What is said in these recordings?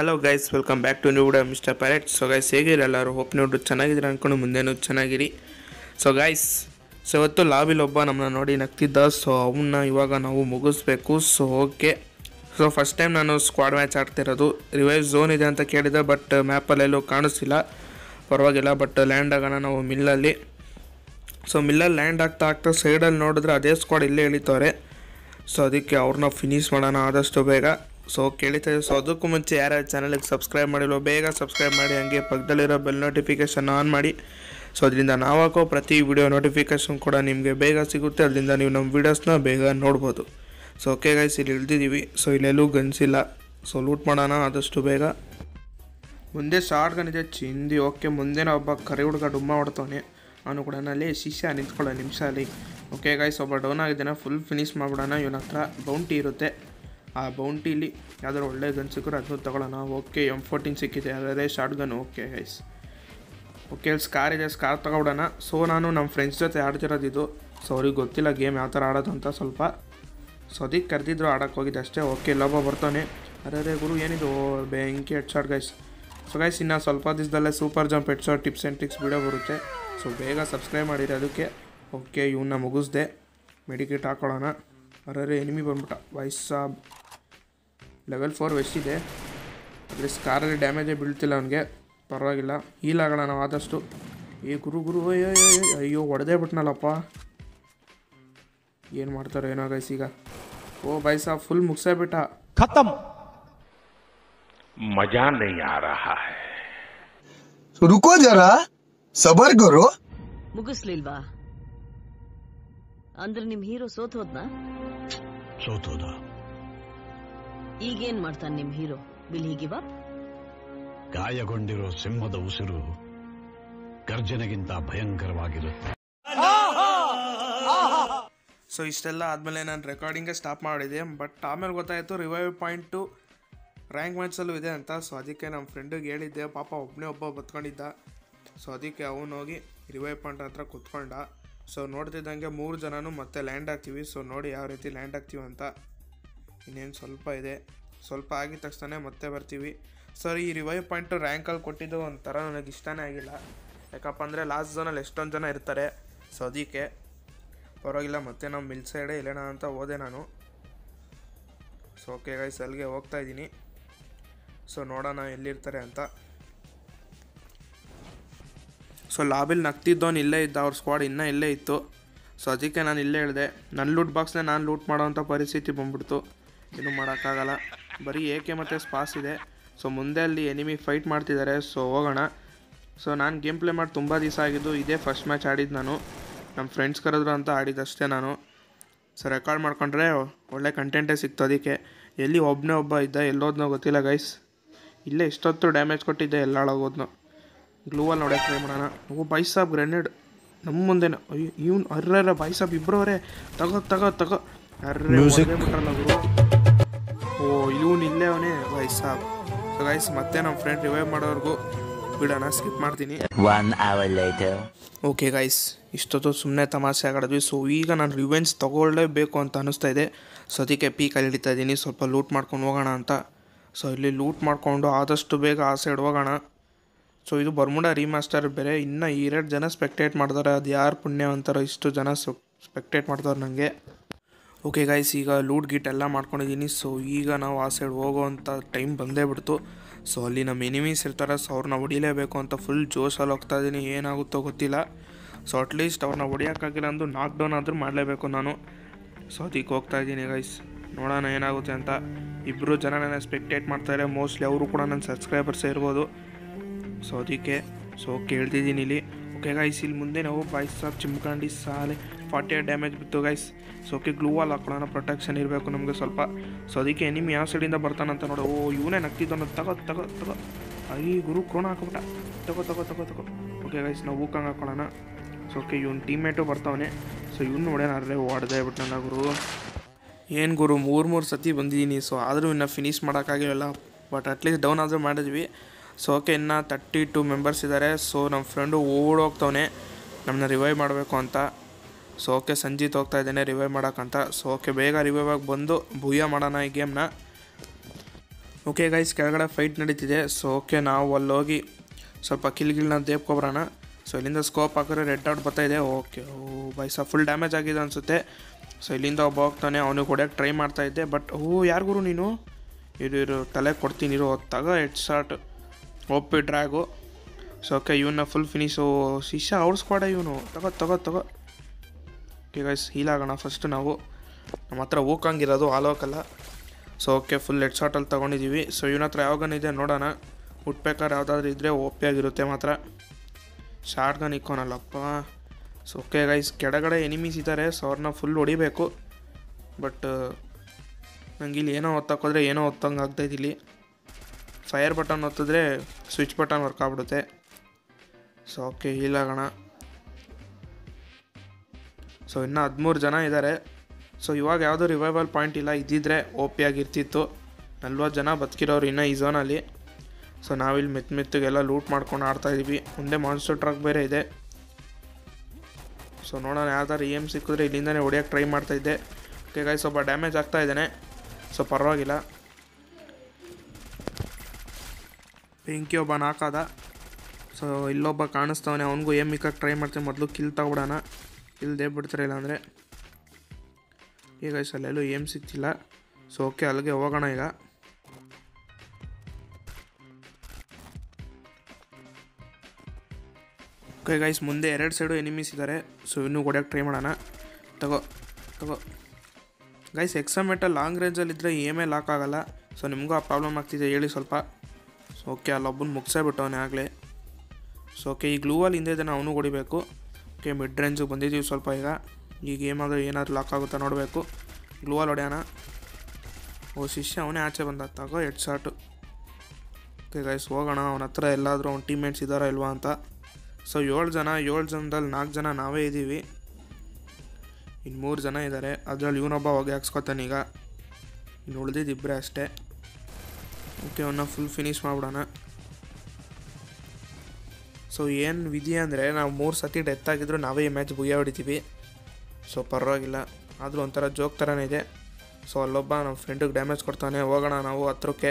Hello guys welcome back to new video mister parrot so guys ಹೇಗಿರಿ ಎಲ್ಲರೂ hope ನೀವು ಚೆನ್ನಾಗಿದ್ದೀರ ಅಂದ್ಕೊಂಡು ಮುಂದೇನು ಚೆನ್ನಾಗಿರಿ ಸೊ ಗೈಸ್ ಸೊ ಇವತ್ತು ಲಾಬಿಲಿ ಒಬ್ಬ ನಮ್ಮನ್ನ ನೋಡಿ ನಗ್ತಿದ್ದ ಸೊ ಅವನ್ನ ಇವಾಗ ನಾವು ಮುಗಿಸ್ಬೇಕು so okay so first time ನಾನು ಸ್ಕ್ವಾಡ್ ಮ್ಯಾಚ್ ಆಡ್ತಿರೋದು ರಿವೈವ್ ಝೋನ್ ಇದೆ ಅಂತ ಕೇಳಿದೆ ಬಟ್ ಮ್ಯಾಪಲ್ಲೆಲ್ಲೂ ಕಾಣಿಸ್ತಿಲ್ಲ ಪರವಾಗಿಲ್ಲ ಬಟ್ ಲ್ಯಾಂಡ್ ಆಗೋಣ ನಾವು ಮಿಲ್ಲಲ್ಲಿ ಸೊ ಮಿಲ್ಲಲ್ಲಿ ಲ್ಯಾಂಡ್ ಆಗ್ತಾ ಆಗ್ತಾ ಸೈಡಲ್ಲಿ ನೋಡಿದ್ರೆ ಅದೇ ಸ್ಕ್ವಾಡ್ ಇಲ್ಲೇ ಇಳಿತವ್ರೆ ಸೊ ಅದಕ್ಕೆ ಅವ್ರನ್ನ ಫಿನಿಶ್ ಮಾಡೋಣ ಆದಷ್ಟು ಬೇಗ ಸೊ ಕೇಳಿತಾ ಸೊ ಅದಕ್ಕೂ ಮುಂಚೆ ಯಾರ್ಯಾರು ಚಾನಲ್ಗೆ ಸಬ್ಸ್ಕ್ರೈಬ್ ಮಾಡಿಲ್ವೋ ಬೇಗ ಸಬ್ಸ್ಕ್ರೈಬ್ ಮಾಡಿ ಹಂಗೆ ಪಕ್ಕದಲ್ಲಿರೋ ಬೆಲ್ ನೋಟಿಫಿಕೇಷನ್ ಆನ್ ಮಾಡಿ ಸೊ ಅದರಿಂದ ನಾವು ಹಾಕೋ ಪ್ರತಿ ವಿಡಿಯೋ ನೋಟಿಫಿಕೇಷನ್ ಕೂಡ ನಿಮಗೆ ಬೇಗ ಸಿಗುತ್ತೆ ಅದರಿಂದ ನೀವು ನಮ್ಮ ವೀಡಿಯೋಸ್ನ ಬೇಗ ನೋಡ್ಬೋದು ಸೊ ಓಕೆ ಗೈಸ್ ಇಲ್ಲಿ ಇಳ್ದಿದ್ದೀವಿ ಸೊ ಇಲ್ಲೆಲ್ಲೂ ಗನ್ಸಿಲ್ಲ ಸೊ ಲೂಟ್ ಮಾಡೋಣ ಆದಷ್ಟು ಬೇಗ ಮುಂದೆ ಶಾರ್ಟ್ ಗನ್ ಇದೆ ಚಿಂದಿ ಓಕೆ ಮುಂದೆನ ಒಬ್ಬ ಕರಿ ಹುಡುಗ ಡುಮ್ಮ ಹೊಡ್ತವನೆ ಅವನು ಕೂಡ ಅಲ್ಲಿ ಶಿಷ್ಯ ನಿಂತ್ಕೊಳ್ಳೋ ನಿಮಿಷ ಅಲ್ಲಿ ಓಕೆ ಗೈಸ್ ಒಬ್ಬ ಡೌನ್ ಆಗಿದ್ದಾನೆ ಫುಲ್ ಫಿನಿಶ್ ಮಾಡ್ಬಿಡೋಣ ಇವನ ಹತ್ರ ಬೌಂಟಿ ಇರುತ್ತೆ ಆ ಬೌಂಟಿಲಿ ಯಾವ್ದಾದ್ರು ಒಳ್ಳೆ ಗನ್ ಸಿಕ್ಕರೆ ಅದನ್ನು ತಗೊಳ್ಳೋಣ ಓಕೆ ಎಮ್ ಫೋರ್ಟೀನ್ ಸಿಕ್ಕಿದೆ ಅದೇ shotgun okay guys okay ಇಲ್ಲಿ ಸ್ಕಾರ್ ಇದೆ ಸ್ಕಾರ್ ತಗೊಬಿಡೋಣ ಸೊ ನಾನು ನಮ್ಮ ಫ್ರೆಂಡ್ಸ್ ಜೊತೆ ಆಡ್ತಿರೋದು ಇದು ಸೊ ಅವ್ರಿಗೆ ಗೊತ್ತಿಲ್ಲ ಗೇಮ್ ಯಾವ ಥರ ಆಡೋದು ಅಂತ ಸ್ವಲ್ಪ ಸೊ ಅದಕ್ಕೆ ಕರೆದಿದ್ರು ಆಡೋಕ್ಕೆ ಹೋಗಿದ್ದೆ ಅಷ್ಟೇ ಓಕೆ ಇಲ್ಲೊಬ್ಬ ಬರ್ತಾನೆ ಅರೆ ಗುರು ಏನಿದು ಓ, ಬೆಂಕಿ headshot guys so guys ಇನ್ನು ಸ್ವಲ್ಪ ದಿವಸದಲ್ಲೇ super jump headshot tips and tricks video ಬರುತ್ತೆ ಸೊ ಬೇಗ ಸಬ್ಸ್ಕ್ರೈಬ್ ಮಾಡಿರಿ ಅದಕ್ಕೆ ಓಕೆ ಇವನ್ನ ಮುಗಿಸ್ದೆ ಮೆಡಿಕೇಟ್ ಹಾಕೊಳ್ಳೋಣ ಅರೆ ಎನಿಮಿ ಬಂದ್ಬಿಟ್ಟ ವೈಸ್ ಸಾಬ್ ಲೆವೆಲ್ ಫೋರ್ ವೆಸ್ಟ್ ಇದೆ ಆದರೆ ಸ್ಕಾರಲ್ಲಿ ಡ್ಯಾಮೇಜೇ ಬೀಳ್ತಿಲ್ಲ ಅವನಿಗೆ ಪರವಾಗಿಲ್ಲ ಹೀಲ್ ಆಗೋಣ ನಾವು ಆದಷ್ಟು ಏ ಗುರು ಗುರು ಅಯ್ಯೋ ಅಯ್ಯೋ, ಅಯ್ಯೋ, ಅಯ್ಯೋ ಹೊಡೆದೇ ಬಿಟ್ನಲ್ಲಪ್ಪ ಏನು ಮಾಡ್ತಾರೋ ಏನೋ ಗೈಸ್ ಈಗ ಓ ಬೈ ಸಾಬ್ ಫುಲ್ ಮುಗಿಸೇ ಬಿಟ್ಟ खत्म मजा नहीं आ रहा है तो रुको जरा सबर करो ಮುಗಿಸ್ಲಿಲ್ವಾ ಅಂದ್ರೆ ನಿಮ್ ಹೀರೋ ಸೋತ್ ಹೋದ್ನಾ ಸೋತೋದ ಈಗೇನ್ ಮಾಡ್ತಾನೆ ನಿಮ್ hero will he give up ಗಾಯಗೊಂಡಿರೋ ಸಿಂಹದ ಉಸಿರು ಗರ್ಜನೆಗಿಂತ ಭಯಂಕರವಾಗಿರುತ್ತೆ ಸೊ ಇಷ್ಟೆಲ್ಲ ಆದಮೇಲೆ ನಾನು ರೆಕಾರ್ಡಿಂಗೇ ಸ್ಟಾಪ್ ಮಾಡಿದೆ ಬಟ್ ಆಮೇಲೆ ಗೊತ್ತಾಯಿತು ರಿವೈವ್ ಪಾಯಿಂಟು ರ್ಯಾಂಕ್ ಮ್ಯಾಚಲ್ಲೂ ಇದೆ ಅಂತ ಸೊ ಅದಕ್ಕೆ ನಮ್ಮ ಫ್ರೆಂಡಿಗೆ ಹೇಳಿದ್ದೆ ಪಾಪ ಒಬ್ಬನೇ ಒಬ್ಬ ಬತ್ಕೊಂಡಿದ್ದ ಸೊ ಅದಕ್ಕೆ ಅವನು ಹೋಗಿ ರಿವೈವ್ ಪಾಯಿಂಟ್ ಹತ್ರ ಕುತ್ಕೊಂಡ ಸೊ ನೋಡ್ತಿದ್ದಂಗೆ ಮೂರು ಜನನು ಮತ್ತೆ ಲ್ಯಾಂಡ್ ಆಗ್ತೀವಿ ಸೊ ನೋಡಿ ಯಾವ ರೀತಿ ಲ್ಯಾಂಡ್ ಆಗ್ತೀವಿ ಅಂತ ಇನ್ನೇನು ಸ್ವಲ್ಪ ಇದೆ ಸ್ವಲ್ಪ ಆಗಿದ ತಕ್ಷಣ ಮತ್ತೆ ಬರ್ತೀವಿ ಸರ್ ಈ ರಿವೈವ್ ಪಾಯಿಂಟು ರ್ಯಾಂಕಲ್ಲಿ ಕೊಟ್ಟಿದ್ದು ಒಂಥರ ನನಗೆ ಇಷ್ಟನೇ ಆಗಿಲ್ಲ ಯಾಕಪ್ಪ ಅಂದರೆ ಲಾಸ್ಟ್ ಝೋನಲ್ಲಿ ಎಷ್ಟೊಂದು ಜನ ಇರ್ತಾರೆ ಸೊ ಅದಕ್ಕೆ ಪರವಾಗಿಲ್ಲ ಮತ್ತೆ ನಾವು ಮಿಲ್ ಸೈಡೇ ಇಲ್ಲೇಣ ಅಂತ ಹೋದೆ ನಾನು ಸೊ ಓಕೆ ಗೈಸ್ ಅಲ್ಲಿಗೆ ಹೋಗ್ತಾ ಇದ್ದೀನಿ ಸೊ ನೋಡೋಣ ಎಲ್ಲಿರ್ತಾರೆ ಅಂತ ಸೊ ಲಾಬಿಲ್ ನಗ್ತಿದ್ದವನು ಇಲ್ಲೇ ಇದ್ದ ಅವ್ರ ಸ್ಕ್ವಾಡ್ ಇನ್ನೂ ಇಲ್ಲೇ ಇತ್ತು ಸೊ ಅದಕ್ಕೆ ನಾನು ಇಲ್ಲೇ ಹೇಳಿದೆ ನನ್ನ ಲೂಟ್ ಬಾಕ್ಸ್ನೇ ನಾನು ಲೂಟ್ ಮಾಡೋವಂಥ ಪರಿಸ್ಥಿತಿ ಬಂದ್ಬಿಡ್ತು ಏನು ಮಾಡೋಕ್ಕಾಗಲ್ಲ ಬರೀ ಏಕೆ ಮತ್ತು ಸ್ಪಾಸ್ ಇದೆ ಸೊ ಮುಂದೆ ಅಲ್ಲಿ ಎನಿಮಿ ಫೈಟ್ ಮಾಡ್ತಿದ್ದಾರೆ ಸೊ ಹೋಗೋಣ ಸೊ ನಾನು ಗೇಮ್ ಪ್ಲೇ ಮಾಡಿ ತುಂಬ ದಿವಸ ಆಗಿದ್ದು ಇದೇ ಫಸ್ಟ್ ಮ್ಯಾಚ್ ಆಡಿದ್ದು ನಾನು ನಮ್ಮ ಫ್ರೆಂಡ್ಸ್ ಕರೆದ್ರು ಅಂತ ಆಡಿದ್ದಷ್ಟೇ ನಾನು ಸೊ ರೆಕಾರ್ಡ್ ಮಾಡ್ಕೊಂಡ್ರೆ ಒಳ್ಳೆ ಕಂಟೆಂಟೇ ಸಿಕ್ತು ಅದಕ್ಕೆ ಎಲ್ಲಿ ಒಬ್ಬನೇ ಒಬ್ಬ ಇದ್ದ ಎಲ್ಲೋದ್ನೋ ಗೊತ್ತಿಲ್ಲ ಗೈಸ್ ಇಲ್ಲೇ ಇಷ್ಟೊತ್ತು ಡ್ಯಾಮೇಜ್ ಕೊಟ್ಟಿದ್ದೆ ಎಲ್ಲ ಹಾಳಾಗೋದ್ನೋ ಗ್ಲೂವಲ್ಲಿ ನೋಡೋಕೆ ಟ್ರೈ ಮಾಡೋಣ ಓ ಬೈಸಾಬ್ ಗ್ರೆನೇಡ್ ನಮ್ಮ ಮುಂದೆನ ಅಯ್ಯೋ ಇವ್ನು ಅರ್ರ ಬೈಸಾಬ್ ಇಬ್ಬರು ಅವರೇ ತಗೋ ತಗೋ ತಗೋ ಅರ್ರೆ ಹೊಡ್ದೇ ಬಿಟ್ರಲ್ಲ ಗುರು ಓ ಇವನು ಇಲ್ಲೇ ಅವನೇ ಬೈಸಾಬ್ ಸೊ ಗೈಸ್ ಮತ್ತೆ ನಮ್ಮ ಫ್ರೆಂಡ್ ರಿವೈವ್ ಮಾಡೋರ್ಗು ಬಿಡೋಣ ಸ್ಕಿಪ್ ಮಾಡ್ತೀನಿ One hour later. Okay guys ಇಷ್ಟೊತ್ತು ಸುಮ್ಮನೆ ತಮಾಷೆ ಆಡಿದ್ವಿ ಸೊ ಈಗ ನಾನು ರಿವೆಂಜ್ ತೊಗೊಳ್ಳೇಬೇಕು ಅಂತ ಅನ್ನಿಸ್ತಾ ಇದೆ ಸೊ ಅದಕ್ಕೆ ಪೀಕಲ್ಲಿ ಹಿಡಿತಾ ಇದ್ದೀನಿ ಸ್ವಲ್ಪ ಲೂಟ್ ಮಾಡ್ಕೊಂಡು ಹೋಗೋಣ ಅಂತ ಸೊ ಇಲ್ಲಿ ಲೂಟ್ ಮಾಡಿಕೊಂಡು ಆದಷ್ಟು ಬೇಗ ಆ ಸೈಡ್ ಹೋಗೋಣ ಸೊ ಇದು ಬರ್ಮುಡ ರೀಮಾಸ್ಟರ್ ಬೇರೆ ಇನ್ನೂ ಎರಡು ಜನ ಸ್ಪೆಕ್ಟೇಟ್ ಮಾಡ್ತಾರೆ ಅದು ಯಾರು ಪುಣ್ಯ ಅಂತಾರೋ ಇಷ್ಟು ಜನ ಸ್ಪೆಕ್ಟೇಟ್ ಮಾಡ್ತಾರೆ ನನಗೆ ಓಕೆ ಗೈಸ್ ಈಗ ಲೂಟ್ ಗಿಟ್ ಎಲ್ಲ ಮಾಡ್ಕೊಂಡಿದ್ದೀನಿ ಸೊ ಈಗ ನಾವು ಆ ಸೈಡ್ ಹೋಗೋವಂಥ ಟೈಮ್ ಬಂದೇ ಬಿಡ್ತು ಸೊ ಅಲ್ಲಿ ನಮ್ಮ ಎನಿಮೀಸ್ ಇರ್ತಾರೆ ಸೊ ಅವ್ರನ್ನ ಹೊಡಿಲೇಬೇಕು ಅಂತ ಫುಲ್ ಜೋಶಲ್ಲಿ ಹೋಗ್ತಾ ಇದ್ದೀನಿ ಏನಾಗುತ್ತೋ ಗೊತ್ತಿಲ್ಲ ಸೊ ಅಟ್ಲೀಸ್ಟ್ ಅವ್ರನ್ನ ಹೊಡಿಯೋಕ್ಕಾಗಿಲ್ಲ ಅಂದು ನಾಕ್ ಡೌನ್ ಆದರೂ ಮಾಡಲೇಬೇಕು ನಾನು ಸೊ ಅದಕ್ಕೆ ಹೋಗ್ತಾ ಇದ್ದೀನಿ ಗೈಸ್ ನೋಡೋಣ ಏನಾಗುತ್ತೆ ಅಂತ ಇಬ್ಬರು ಜನ ನನ್ನ ಸ್ಪೆಕ್ಟೇಟ್ ಮಾಡ್ತಾರೆ ಮೋಸ್ಟ್ಲಿ ಅವರು ಕೂಡ ನನ್ನ ಸಬ್ಸ್ಕ್ರೈಬರ್ಸೇ ಇರ್ಬೋದು ಸೊ ಅದಕ್ಕೆ ಸೊ ಕೇಳ್ತಿದ್ದೀನಿ ಇಲ್ಲಿ ಓಕೆ ಗೈಸ್ ಇಲ್ಲಿ ಮುಂದೆ ನಾವು ಬಾಯ್ಸ್ ಸಾಬ್ ಚಿಮ್ಕಂಡು ಸಾಲೆ ಫಾರ್ಟಿ ಏಟ್ ಡ್ಯಾಮೇಜ್ ಬಿತ್ತು guys so okay gloo wall ಹಾಕೊಳ್ಳೋಣ ಪ್ರೊಟೆಕ್ಷನ್ ಇರಬೇಕು ನಮಗೆ ಸ್ವಲ್ಪ ಸೊ ಅದಕ್ಕೆ ನಿಮ್ ಯಾವ ಸೈಡಿಂದ ಬರ್ತಾನಂತ ನೋಡು ಓ ಇವನೇ ನಗ್ತಿದ್ದವನು ತಗೋ ತಗೋ ತಗೋ ಐ ಗುರು ಕ್ರೋಣ ಹಾಕ್ಬಿಟ್ಟ ತಗೋ ತಗೋ ತಗೋ ತಗೋ ಓಕೆ ಗೈಸ್ ನಾವು ಹೂಕಂಗೆ ಹಾಕೊಳ್ಳೋಣ ಸೊ ಓಕೆ ಇವ್ನ ಟೀಮೇಟು ಬರ್ತಾವನೆ ಸೊ ಇವ್ನು ನೋಡ್ಯಾನ ಅರ್ರೆ ಹೊಡೆದೇ ಬಿಟ್ಟನಲ್ಲ ಗುರು ಏನು ಗುರು ಮೂರು ಮೂರು ಸತಿ ಬಂದಿದ್ದೀನಿ ಸೊ ಆದರೂ ಇನ್ನು ಫಿನಿಶ್ ಮಾಡೋಕ್ಕಾಗಿಲ್ಲ ಬಟ್ ಅಟ್ಲೀಸ್ಟ್ ಡೌನ್ ಆದರೂ ಮಾಡಿದ್ವಿ ಸೊ ಓಕೆ ಇನ್ನು ತರ್ಟಿ ಟು ಮೆಂಬರ್ಸ್ ಇದ್ದಾರೆ ಸೊ ನಮ್ಮ ಫ್ರೆಂಡು ಓಡೋಗ್ತವನೆ ನಮ್ಮನ್ನ ರಿವೈವ್ ಮಾಡಬೇಕು ಅಂತ ಸೊ ಓಕೆ ಸಂಜೀತ್ ಹೋಗ್ತಾ ಇದ್ದೇನೆ ರಿವೈವ್ ಮಾಡೋಕ್ಕಂತ ಸೊ ಓಕೆ ಬೇಗ ರಿವೈವ್ ಆಗಿ ಬಂದು ಭೂಯ ಮಾಡೋಣ ಈ ಗೇಮ್ನ ಓಕೆ ಗೈಸ್ ಕೆಳಗಡೆ ಫೈಟ್ ನಡೀತಿದೆ ಸೊ ಓಕೆ ನಾವು ಅಲ್ಲಿ ಹೋಗಿ ಸ್ವಲ್ಪ ಕಿಲ್ಗಿಲ್ನ ದೇಬ್ಕೊಬರೋಣ ಸೊ ಇಲ್ಲಿಂದ ಸ್ಕೋಪ್ ಹಾಕಿದ್ರೆ ರೆಡ್ ಔಟ್ ಬರ್ತಾ ಇದೆ ಓಕೆ ಓ ಬೈಸ ಫುಲ್ ಡ್ಯಾಮೇಜ್ ಆಗಿದೆ ಅನಿಸುತ್ತೆ ಸೊ ಇಲ್ಲಿಂದ ಒಬ್ಬ ಹೋಗ್ತಾನೆ ಅವನಿಗೆ ಹೊಡ್ಯೋಕ್ಕೆ ಟ್ರೈ ಮಾಡ್ತಾ ಇದ್ದೆ ಬಟ್ ಓ ಯಾರು ಗುರು ನೀನು ಇರು ಇರು ತಲೆ ಕೊಡ್ತೀನಿ ಇರು ತಗ ಹೆಡ್ ಶಾಟ್ ಒಪ್ಪಿ ಡ್ರ್ಯಾಗು ಸೊ ಓಕೆ ಇವನ್ನ ಫುಲ್ ಫಿನಿಶು ಶಿಷ್ಯ ಅವ್ರ ಸ್ಕ್ವಾಡ ಇವನು ತಗೋ ತಗೋ ತಗೋ ಓಕೆ ಗೈಸ್ ಹೀಲಾಗೋಣ ಫಸ್ಟ್ ನಾವು ನಮ್ಮ ಹತ್ರ ಹೋಗಂಗಿರೋದು ಆಲೋಕಲ್ಲ ಸೊ ಓಕೆ ಫುಲ್ ಹೆಡ್ ಶಾಟಲ್ಲಿ ತೊಗೊಂಡಿದ್ದೀವಿ ಸೊ ಇವನ ಹತ್ರ ಯಾವ ಗನ್ ಇದೆ ನೋಡೋಣ ಹುಟ್ಬೇಕಾದ್ರೆ ಯಾವುದಾದ್ರೂ ಇದ್ದರೆ ಓಪಿ ಆಗಿರುತ್ತೆ ಮಾತ್ರ ಶಾರ್ಟ್ ಗನ್ ಇಕ್ಕೋನಲ್ಲಪ್ಪ ಸೊ ಓಕೆ ಗೈಸ್ ಕೆಳಗಡೆ ಎನಿಮೀಸ್ ಇದ್ದಾರೆ ಸೊ ಅವ್ರನ್ನ ಫುಲ್ ಹೊಡಿಬೇಕು ಬಟ್ ನಂಗೆ ಇಲ್ಲಿ ಏನೋ ಒತ್ತಕ್ಕೋದ್ರೆ ಏನೋ ಒತ್ತಂಗೆ ಆಗ್ತೈತೆ ಇಲ್ಲಿ ಫೈರ್ ಬಟನ್ ಒತ್ತಿದ್ರೆ ಸ್ವಿಚ್ ಬಟನ್ ವರ್ಕ್ ಆಗ್ಬಿಡುತ್ತೆ ಸೊ ಓಕೆ ಹೀಲಾಗೋಣ ಸೊ ಇನ್ನೂ ಹದಿಮೂರು ಜನ ಇದ್ದಾರೆ ಸೊ ಇವಾಗ ಯಾವುದೂ ರಿವೈವಲ್ ಪಾಯಿಂಟ್ ಇಲ್ಲ ಇದ್ದಿದ್ರೆ ಓ ಪಿ ಆಗಿರ್ತಿತ್ತು ನಲ್ವತ್ತು ಜನ ಬದುಕಿರೋರು ಇನ್ನೂ ಈ ಝೋನಲ್ಲಿ ಸೊ ನಾವಿಲ್ಲಿ ಮೆತ್ತ ಮೆತ್ತಗೆಲ್ಲ ಲೂಟ್ ಮಾಡ್ಕೊಂಡು ಆಡ್ತಾ ಇದೀವಿ ಮುಂದೆ ಮಾನ್ಸ್ಟರ್ ಟ್ರಕ್ ಬೇರೆ ಇದೆ ಸೊ ನೋಡೋಣ ಯಾವ್ದಾರು ಎಮ್ ಸಿಕ್ಕಿದ್ರೆ ಇಲ್ಲಿಂದನೇ ಹೊಡಿಯೋಕ್ಕೆ ಟ್ರೈ ಮಾಡ್ತಾ ಇದ್ದೆ ಓಕೆ ಗಾಯ್ ಸ್ವಲ್ಪ ಡ್ಯಾಮೇಜ್ ಆಗ್ತಾ ಇದ್ದಾನೆ ಸೊ ಪರವಾಗಿಲ್ಲ ಬೆಂಕಿ ಒಬ್ಬ ನಾಕಾದ ಸೊ ಇಲ್ಲೊಬ್ಬ ಕಾಣಿಸ್ತವನೆ ಅವನಿಗೂ ಏಮ್ ಇಕ್ಕಕ್ಕೆ ಟ್ರೈ ಮಾಡ್ತೀನಿ ಮೊದಲು ಕಿಲ್ ತಗೊಬಿಡೋಣ ಇಲ್ಲದೆ ಬಿಡ್ತಾರೆ ಇಲ್ಲಾಂದರೆ ಈಗ ಅಲ್ಲೆಲ್ಲೂ ಏಮ್ ಸಿಗ್ತಿಲ್ಲ ಸೊ ಓಕೆ ಅಲ್ಲಿಗೆ ಹೋಗೋಣ ಈಗ ಓಕೆ ಗೈಸ್ ಮುಂದೆ ಎರಡು ಸೈಡು ಎನಿಮೀಸ್ ಇದ್ದಾರೆ ಸೊ ಇನ್ನೂ ಹೊಡ್ಯೋಕ್ಕೆ ಟ್ರೈ ಮಾಡೋಣ ತಗೋ ತಗೋ ಗೈಸ್ ಎಕ್ಸಾಮೆಟಲ್ಲಿ ಲಾಂಗ್ ರೇಂಜಲ್ಲಿದ್ದರೆ ಏಮೇ ಲಾಕ್ ಆಗಲ್ಲ ಸೊ ನಿಮಗೂ ಆ ಪ್ರಾಬ್ಲಮ್ ಆಗ್ತಿದೆ ಹೇಳಿ ಸ್ವಲ್ಪ ಸೊ ಓಕೆ ಅಲ್ಲೊಬ್ಬನ ಮುಗಿಸೇ ಬಿಟ್ಟವನೇ ಆಗಲೇ ಸೊ ಓಕೆ ಈ ಗ್ಲೂವಲ್ಲಿ ಹಿಂದೆ ಇದನ್ನು ಅವನು ಹೊಡಿಬೇಕು ಓಕೆ ಮಿಡ್ ರೇಂಜಿಗೆ ಬಂದಿದ್ದೀವಿ ಸ್ವಲ್ಪ ಈಗ ಈಗ ಏನಾದರೂ ಏನಾದರೂ ಲಾಕ್ ಆಗುತ್ತಾ ನೋಡಬೇಕು ಗ್ಲೂವಲ್ಲಿ ಹೊಡೆಯೋಣ ಓ ಶಿಷ್ಯ ಅವನೇ ಆಚೆ ಬಂದ ತಗೋ ಹೆಡ್ ಶಾಟು ಓಕೆ ಗೈಸ್ ಹೋಗೋಣ ಅವನ ಹತ್ರ ಎಲ್ಲಾದರೂ ಅವ್ನ ಟೀಮ್ಮೇಟ್ಸ್ ಇದ್ದಾರಾ ಇಲ್ವಾ ಅಂತ ಸೊ ಏಳು ಜನ ಏಳು ಜನದಲ್ಲಿ ನಾಲ್ಕು ಜನ ನಾವೇ ಇದ್ದೀವಿ ಇನ್ನು ಮೂರು ಜನ ಇದ್ದಾರೆ ಅದರಲ್ಲಿ ಇವನೊಬ್ಬ ಹೋಗಿ ಹಾಕ್ಸ್ಕೊತಾನೆ ಈಗ ಇನ್ನು ಉಳಿದಿದ್ದು ಇಬ್ಬರೇ ಅಷ್ಟೇ ಓಕೆ ಅವನ್ನ ಫುಲ್ ಫಿನಿಶ್ ಮಾಡ್ಬಿಡೋಣ ಸೊ ಏನು ವಿಧಿ ಅಂದರೆ ನಾವು ಮೂರು ಸತಿ ಡೆತ್ ಆಗಿದ್ರು ನಾವೇ ಈ ಮ್ಯಾಚ್ ಬುಯ್ಯ ಹೊಡಿತೀವಿ ಸೊ ಪರವಾಗಿಲ್ಲ ಆದರೂ ಒಂಥರ ಜೋಕ್ ಥರನೇ ಇದೆ ಸೊ ಅಲ್ಲೊಬ್ಬ ನಮ್ಮ ಫ್ರೆಂಡಿಗೆ ಡ್ಯಾಮೇಜ್ ಕೊಡ್ತಾನೆ ಹೋಗೋಣ ನಾವು ಹತ್ರಕ್ಕೆ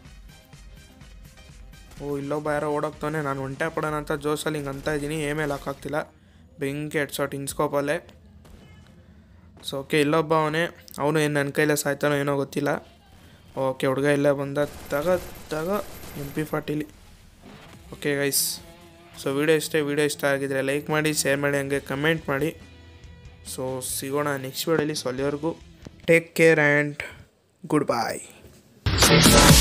ಓ ಇಲ್ಲೊಬ್ಬ ಯಾರೋ ಓಡೋಗ್ತಾನೆ ನಾನು ಒಂಟೆ ಪಡೋಣ ಅಂತ ಜೋಶಲ್ಲಿ ಹಿಂಗೆ ಅಂತ ಇದ್ದೀನಿ ಏಮೇ ಲಾಕ್ ಆಗ್ತಿಲ್ಲ ಬೆಂಕಿ ಹೆಡ್ ಶಾಟ್ ಇನ್ಸ್ಕೋಪಲ್ಲೇ ಸೊ ಓಕೆ ಇಲ್ಲೊಬ್ಬ ಅವನೇ ಅವನು ಏನು ನನ್ನ ಕೈಲೇ ಸಾಯ್ತಾನೋ ಏನೋ ಗೊತ್ತಿಲ್ಲ ಓಕೆ ಹುಡುಗ ಇಲ್ಲೇ ಬಂದ ತಗ ತಗ ಎಮ್ ಪಿ ಫಾರ್ಟಿಲಿ ಓಕೆ ಗೈಸ್ ಸೊ ವಿಡಿಯೋ ಇಷ್ಟ ವಿಡಿಯೋ ಇಷ್ಟ ಆಗಿದ್ರೆ ಲೈಕ್ ಮಾಡಿ ಶೇರ್ ಮಾಡಿ ಹಂಗೆ ಕಮೆಂಟ್ ಮಾಡಿ ಸೊ ಸಿಗೋಣ ನೆಕ್ಸ್ಟ್ ವಿಡಿಯೋಲಿ ಸೊ ಅಲ್ಲಿವರೆಗೂ take care and good bye